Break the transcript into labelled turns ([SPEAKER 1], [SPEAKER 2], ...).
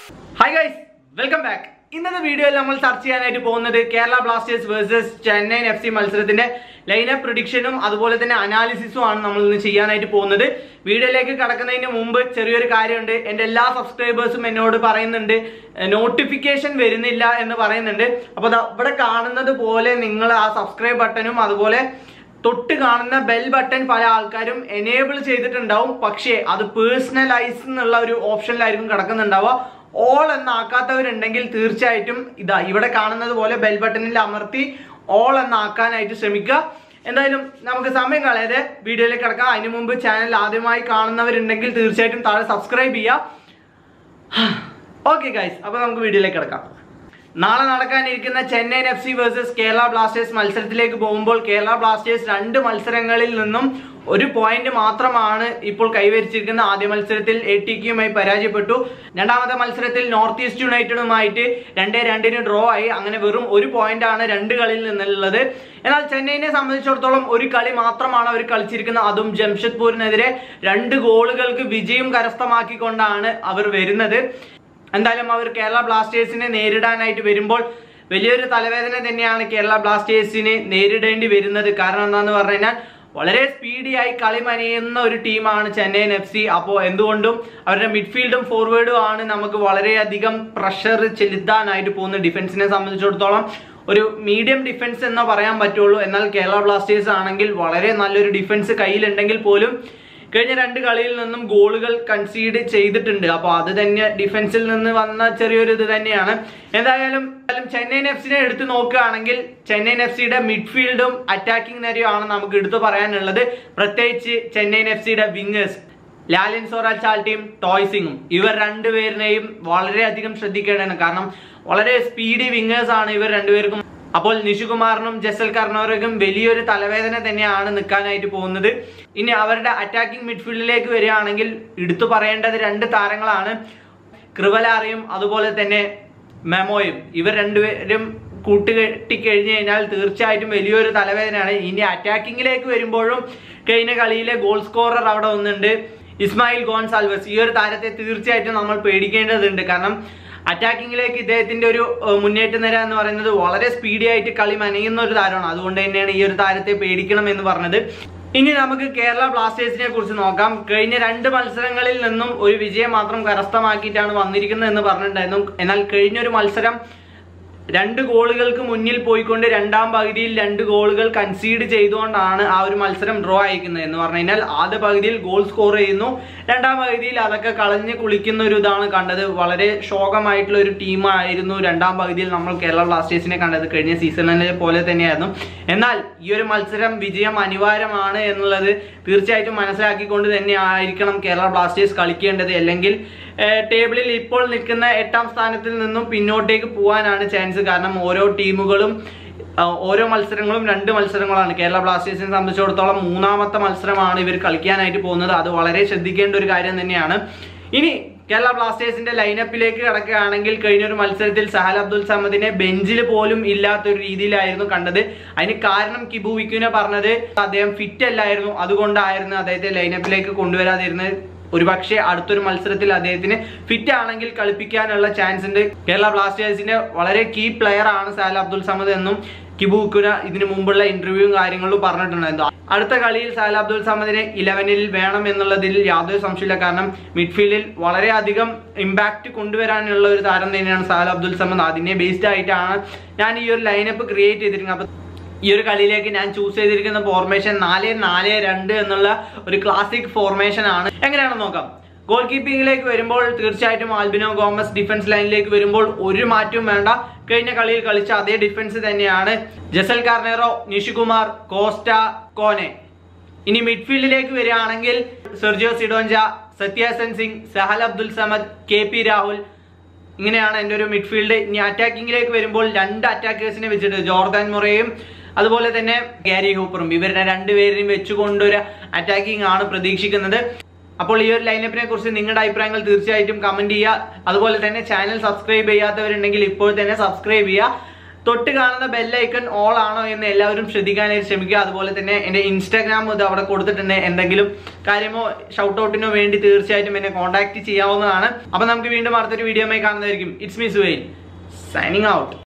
[SPEAKER 1] hi guys welcome back ഇന്നത്തെ വീഡിയോയിൽ നമ്മൾ ചർച്ച ചെയ്യാനായിട്ട് പോകുന്നത് Kerala Blasters versus Chennaiyin F C മത്സരത്തിന്റെ ലൈനപ്പ് പ്രൊഡിക്ഷനും അതുപോലെ തന്നെ അനാലിസിസും ആണ് നമ്മൾ ഇന്ന് ചെയ്യാനായിട്ട് പോകുന്നത് വീഡിയോയിലേക്ക് കടക്കുന്നതിന് മുമ്പ് ചെറിയൊരു കാര്യമുണ്ട് എൻ്റെ എല്ലാ സബ്സ്ക്രൈബേഴ്സും എന്നോട് പറയുന്നുണ്ട് നോട്ടിഫിക്കേഷൻ വരുന്നില്ല എന്ന് പറയുന്നുണ്ട് അപ്പോൾ ദാ ഇവിടെ കാണുന്നത് പോലെ നിങ്ങൾ ആ സബ്സ്ക്രൈബ് ബട്ടണും അതുപോലെ തൊട്ട് കാണുന്ന ബെൽ ബട്ടൺ പല ആൾക്കാരും എനേബിൾ ചെയ്തിട്ടുണ്ടാവും പക്ഷേ അത് പേഴ്സണലൈസ് എന്നുള്ള ഒരു ഓപ്ഷനിലായിരിക്കും കിടക്കുന്നുണ്ടാവുക ഓൾ എന്നാക്കാത്തവരുണ്ടെങ്കിൽ തീർച്ചയായിട്ടും ഇതാ ഇവിടെ കാണുന്നത് പോലെ ബെൽ ബട്ടണിൽ അമർത്തി ഓൾ എന്നാക്കാനായിട്ട് ശ്രമിക്കുക എന്തായാലും നമുക്ക് സമയം കളയാതെ വീഡിയോയിലേക്ക് കിടക്കാം അതിനു മുമ്പ് ചാനൽ ആദ്യമായി കാണുന്നവരുണ്ടെങ്കിൽ തീർച്ചയായിട്ടും താഴെ സബ്സ്ക്രൈബ് ചെയ്യുക ഓക്കെ ഗൈസ് അപ്പൊ നമുക്ക് വീഡിയോയിലേക്ക് കിടക്കാം നാളെ നടക്കാനിരിക്കുന്ന Chennaiyin F C versus Kerala Blasters മത്സരത്തിലേക്ക് പോകുമ്പോൾ കേരള ബ്ലാസ്റ്റേഴ്സ് രണ്ട് മത്സരങ്ങളിൽ നിന്നും ഒരു പോയിന്റ് മാത്രമാണ് ഇപ്പോൾ കൈവരിച്ചിരിക്കുന്ന ആദ്യ മത്സരത്തിൽ എ ടി കെയുമായി പരാജയപ്പെട്ടു രണ്ടാമത്തെ മത്സരത്തിൽ നോർത്ത് ഈസ്റ്റ് യുണൈറ്റഡുമായിട്ട് രണ്ടേ രണ്ടിന് ഡ്രോ ആയി അങ്ങനെ വെറും ഒരു പോയിന്റ് ആണ് രണ്ട് കളിയിൽ നിന്നുള്ളത് എന്നാൽ ചെന്നൈയിനെ സംബന്ധിച്ചിടത്തോളം ഒരു കളി മാത്രമാണ് അവർ കളിച്ചിരിക്കുന്നത് അതും ജംഷഡ്പൂരിനെതിരെ രണ്ട് ഗോളുകൾക്ക് വിജയം കരസ്ഥമാക്കിക്കൊണ്ടാണ് അവർ വരുന്നത് എന്തായാലും അവർ കേരള ബ്ലാസ്റ്റേഴ്സിനെ നേരിടാനായിട്ട് വരുമ്പോൾ വലിയൊരു തലവേദന തന്നെയാണ് കേരള ബ്ലാസ്റ്റേഴ്സിന് നേരിടേണ്ടി വരുന്നത് കാരണം എന്താണെന്ന് പറഞ്ഞു കഴിഞ്ഞാൽ വളരെ സ്പീഡിയായി കളി മനയുന്ന ഒരു ടീമാണ് ചെന്നൈയിൻ എഫ് സി അപ്പോൾ എന്തുകൊണ്ടും അവരുടെ മിഡ്ഫീൽഡും ഫോർവേഡും ആണ് നമുക്ക് വളരെയധികം പ്രഷർ ചെലുത്താനായിട്ട് പോകുന്ന ഡിഫൻസിനെ സംബന്ധിച്ചിടത്തോളം ഒരു മീഡിയം ഡിഫൻസ് എന്നോ പറയാൻ പറ്റുള്ളൂ എന്നാൽ കേരള ബ്ലാസ്റ്റേഴ്സ് ആണെങ്കിൽ വളരെ നല്ലൊരു ഡിഫൻസ് കയ്യിലുണ്ടെങ്കിൽ പോലും കഴിഞ്ഞ രണ്ട് കളിയിൽ നിന്നും ഗോളുകൾ കൺസീഡ് ചെയ്തിട്ടുണ്ട് അപ്പോൾ അത് തന്നെ ഡിഫൻസിൽ നിന്ന് വന്ന ചെറിയൊരു ഇത് തന്നെയാണ് എന്തായാലും ചെന്നൈയിൻ എഫ് സിനെ എടുത്തു നോക്കുകയാണെങ്കിൽ ചെന്നൈയിൻ എഫ് സിയുടെ മിഡ്ഫീൽഡും അറ്റാക്കിംഗ് നിരയുമാണ് നമുക്ക് എടുത്തു പറയാനുള്ളത് പ്രത്യേകിച്ച് ചെന്നൈയിൻ എഫ് സിയുടെ വിങ്ങേഴ്സ് ലാലിൻ സോറാൽ ചാൾട്ടിയും ടോയ്സിങ്ങും ഇവർ രണ്ടുപേരിനെയും വളരെയധികം ശ്രദ്ധിക്കേണ്ടതാണ് കാരണം വളരെ സ്പീഡി വിങ്ങേഴ്സ് ആണ് ഇവർ രണ്ടുപേർക്കും അപ്പോൾ നിഷുകുമാറിനും ജസൽ കർണോറയ്ക്കും വലിയൊരു തലവേദന തന്നെയാണ് നിൽക്കാനായിട്ട് പോകുന്നത് ഇനി അവരുടെ അറ്റാക്കിംഗ് മിഡ്ഫീൽഡിലേക്ക് വരികയാണെങ്കിൽ എടുത്തു പറയേണ്ടത് രണ്ട് താരങ്ങളാണ് ക്രിവലാറിയും അതുപോലെ തന്നെ മെമോയും ഇവർ രണ്ടുപേരും കൂട്ടുകെട്ടി കഴിഞ്ഞു കഴിഞ്ഞാൽ തീർച്ചയായിട്ടും വലിയൊരു തലവേദനയാണ് ഇനി അറ്റാക്കിങ്ങിലേക്ക് വരുമ്പോഴും കഴിഞ്ഞ കളിയിലെ ഗോൾ സ്കോറർ അവിടെ ഒന്നുണ്ട് ഇസ്മായിൽ ഗോൺസാൽവസ് ഈ ഒരു താരത്തെ തീർച്ചയായിട്ടും നമ്മൾ പേടിക്കേണ്ടതുണ്ട് കാരണം അറ്റാക്കിങ്ങിലേക്ക് ഇദ്ദേഹത്തിന്റെ ഒരു ഏഹ്, മുന്നേറ്റ നിര എന്ന് പറയുന്നത് വളരെ സ്പീഡി ആയിട്ട് കളി മനയുന്ന ഒരു താരമാണ് അതുകൊണ്ട് തന്നെയാണ് ഈ ഒരു താരത്തെ പേടിക്കണം എന്ന് പറഞ്ഞത് ഇനി നമുക്ക് കേരള ബ്ലാസ്റ്റേഴ്സിനെ കുറിച്ച് നോക്കാം കഴിഞ്ഞ രണ്ട് മത്സരങ്ങളിൽ നിന്നും ഒരു വിജയം മാത്രം കരസ്ഥമാക്കിയിട്ടാണ് വന്നിരിക്കുന്നത് എന്ന് പറഞ്ഞിട്ടുണ്ടായിരുന്നു എന്നാൽ കഴിഞ്ഞൊരു മത്സരം രണ്ട് ഗോളുകൾക്ക് മുന്നിൽ പോയിക്കൊണ്ട് രണ്ടാം പകുതിയിൽ രണ്ട് ഗോളുകൾ കൺസീഡ് ചെയ്തുകൊണ്ടാണ് ആ ഒരു മത്സരം ഡ്രോ അയക്കുന്നത് എന്ന് പറഞ്ഞു കഴിഞ്ഞാൽ ആദ്യ പകുതിയിൽ ഗോൾ സ്കോർ ചെയ്യുന്നു രണ്ടാം പകുതിയിൽ അതൊക്കെ കളഞ്ഞ് കുളിക്കുന്ന ഒരു ഇതാണ് കണ്ടത് വളരെ ശോകമായിട്ടുള്ള ഒരു ടീമായിരുന്നു രണ്ടാം പകുതിയിൽ നമ്മൾ കേരള ബ്ലാസ്റ്റേഴ്സിനെ കണ്ടത് കഴിഞ്ഞ സീസണിലെ പോലെ തന്നെയായിരുന്നു എന്നാൽ ഈ ഒരു മത്സരം വിജയം അനിവാര്യമാണ് എന്നുള്ളത് തീർച്ചയായിട്ടും മനസ്സിലാക്കിക്കൊണ്ട് തന്നെ ആയിരിക്കണം കേരള ബ്ലാസ്റ്റേഴ്സ് കളിക്കേണ്ടത് അല്ലെങ്കിൽ ഏഹ്, ടേബിളിൽ ഇപ്പോൾ നിൽക്കുന്ന എട്ടാം സ്ഥാനത്തിൽ നിന്നും പിന്നോട്ടേക്ക് പോകാനാണ് ചാൻസ് കാരണം ഓരോ ടീമുകളും ആ, ഓരോ മത്സരങ്ങളും രണ്ട് മത്സരങ്ങളാണ് കേരള ബ്ലാസ്റ്റേഴ്സിനെ സംബന്ധിച്ചിടത്തോളം മൂന്നാമത്തെ മത്സരമാണ് ഇവർ കളിക്കാനായിട്ട് പോകുന്നത് അത് വളരെ ശ്രദ്ധിക്കേണ്ട ഒരു കാര്യം തന്നെയാണ് ഇനി കേരള ബ്ലാസ്റ്റേഴ്സിന്റെ ലൈനപ്പിലേക്ക് കിടക്കുകയാണെങ്കിൽ കഴിഞ്ഞൊരു മത്സരത്തിൽ സഹൽ അബ്ദുൽ സമദിനെ ബെഞ്ചിൽ പോലും ഇല്ലാത്ത ഒരു രീതിയിലായിരുന്നു കണ്ടത് അതിന് കാരണം കിബു വിക്കുനെ പറഞ്ഞത് അദ്ദേഹം ഫിറ്റ് അല്ലായിരുന്നു അതുകൊണ്ടായിരുന്നു അദ്ദേഹത്തെ ലൈനപ്പിലേക്ക് കൊണ്ടുവരാതിരുന്നത് ഒരുപക്ഷെ അടുത്തൊരു മത്സരത്തിൽ അദ്ദേഹത്തിന് ഫിറ്റ് ആണെങ്കിൽ കളിപ്പിക്കാനുള്ള ചാൻസ് ഉണ്ട് കേരള ബ്ലാസ്റ്റേഴ്സിന്റെ വളരെ കീ പ്ലെയർ ആണ് സാൽ അബ്ദുൽ സമദ് എന്നും കിബുക്കുന ഇതിനു മുമ്പുള്ള ഇന്റർവ്യൂവും കാര്യങ്ങളും പറഞ്ഞിട്ടുണ്ടായിരുന്നു അടുത്ത കളിയിൽ സാൽ അബ്ദുൽ സമദിനെ ഇലവനിൽ വേണം എന്നുള്ളതിൽ യാതൊരു സംശയമില്ല കാരണം മിഡ്ഫീൽഡിൽ വളരെയധികം ഇമ്പാക്ട് കൊണ്ടുവരാനുള്ള ഒരു താരം തന്നെയാണ് സാൽ അബ്ദുൽ സമദ് അതിനെ ബേസ്ഡ് ആയിട്ടാണ് ഞാൻ ഈ ഒരു ലൈനപ്പ് ക്രിയേറ്റ് ചെയ്തിരിക്കുന്നത് അപ്പൊ ഈ ഒരു കളിയിലേക്ക് ഞാൻ ചൂസ് ചെയ്തിരിക്കുന്ന ഫോർമേഷൻ നാല് നാല് രണ്ട് എന്നുള്ള ഒരു ക്ലാസിക് ഫോർമേഷൻ ആണ് എങ്ങനെയാണെന്ന് നോക്കാം ഗോൾ കീപ്പിംഗിലേക്ക് വരുമ്പോൾ തീർച്ചയായിട്ടും ആൽബിനോ ഗോമസ് ഡിഫൻസ് ലൈനിലേക്ക് വരുമ്പോൾ ഒരു മാറ്റവും വേണ്ട കഴിഞ്ഞ കളിയിൽ കളിച്ച അതേ ഡിഫൻസ് തന്നെയാണ് ജസൽ കാർണേറോ നിഷികുമാർ കോസ്റ്റ കോനെ ഇനി മിഡ്ഫീൽഡിലേക്ക് വരികയാണെങ്കിൽ Sergio Sidoncha Sathyasen Singh Sahal Abdul Samad K P Rahul ഇങ്ങനെയാണ് എൻ്റെ ഒരു മിഡ്ഫീൽഡ് ഇനി അറ്റാക്കിങ്ങിലേക്ക് വരുമ്പോൾ രണ്ട് അറ്റാക്കേഴ്സിനെ വെച്ചിട്ട് ജോർദാൻ മുറയും അതുപോലെ തന്നെ ഗാരി ഹൂപ്പറും ഇവരുടെ രണ്ടുപേരെയും വെച്ചുകൊണ്ട് ഒരു അറ്റാക്കിംഗ് ആണ് പ്രതീക്ഷിക്കുന്നത് അപ്പോൾ ഈ ഒരു ലൈനപ്പിനെ കുറിച്ച് നിങ്ങളുടെ അഭിപ്രായങ്ങൾ തീർച്ചയായിട്ടും കമന്റ് ചെയ്യുക അതുപോലെ തന്നെ ചാനൽ സബ്സ്ക്രൈബ് ചെയ്യാത്തവരുണ്ടെങ്കിൽ ഇപ്പോൾ തന്നെ സബ്സ്ക്രൈബ് ചെയ്യുക തൊട്ട് കാണുന്ന ബെല്ലൈക്കൺ ഓൾ ആണോ എന്ന് എല്ലാവരും ശ്രദ്ധിക്കാനായിട്ട് ശ്രമിക്കുക അതുപോലെ തന്നെ എൻ്റെ ഇൻസ്റ്റാഗ്രാം ഇത് അവിടെ കൊടുത്തിട്ടുണ്ട് എന്തെങ്കിലും കാര്യമോ ഷൗട്ട് ഔട്ടിനോ വേണ്ടി തീർച്ചയായിട്ടും എന്നെ കോൺടാക്ട് ചെയ്യാവുന്നതാണ് അപ്പൊ നമുക്ക് വീണ്ടും അടുത്തൊരു വീഡിയോമായി കാണുന്നതായിരിക്കും it's me Suvin signing out